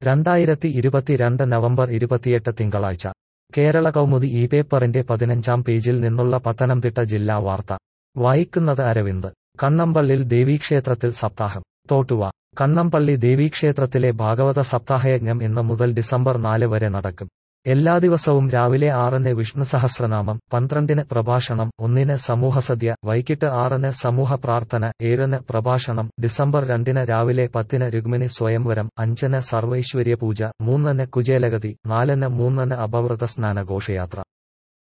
രണ്ടായിരത്തി ഇരുപത്തിരണ്ട് നവംബർ ഇരുപത്തിയെട്ട് തിങ്കളാഴ്ച കേരള കൗമുദി ഈ പേപ്പറിന്റെ പതിനഞ്ചാം പേജിൽ നിന്നുള്ള പത്തനംതിട്ട ജില്ലാ വാർത്ത വായിക്കുന്നത് അരവിന്ദ് കണ്ണമ്പള്ളിൽ ദേവീക്ഷേത്രത്തിൽ സപ്താഹം തോട്ടുവ കണ്ണമ്പള്ളി ദേവീക്ഷേത്രത്തിലെ ഭാഗവത സപ്താഹയജ്ഞം ഇന്ന് മുതൽ ഡിസംബർ നാല് വരെ നടക്കും എല്ലാ ദിവസവും രാവിലെ ആറിന് വിഷ്ണു സഹസ്രനാമം പന്ത്രണ്ടിന് പ്രഭാഷണം ഒന്നിന് സമൂഹസദ്യ വൈകിട്ട് ആറിന് സമൂഹ പ്രാർത്ഥന ഏഴിന് പ്രഭാഷണം ഡിസംബർ രണ്ടിന് രാവിലെ പത്തിന് രുക്മിണി സ്വയംവരം അഞ്ചിന് സർവൈശ്വര്യ പൂജ മൂന്നിന് കുചേലഗതി നാലിന് മൂന്നിന് അപവൃത സ്നാന ഘോഷയാത്ര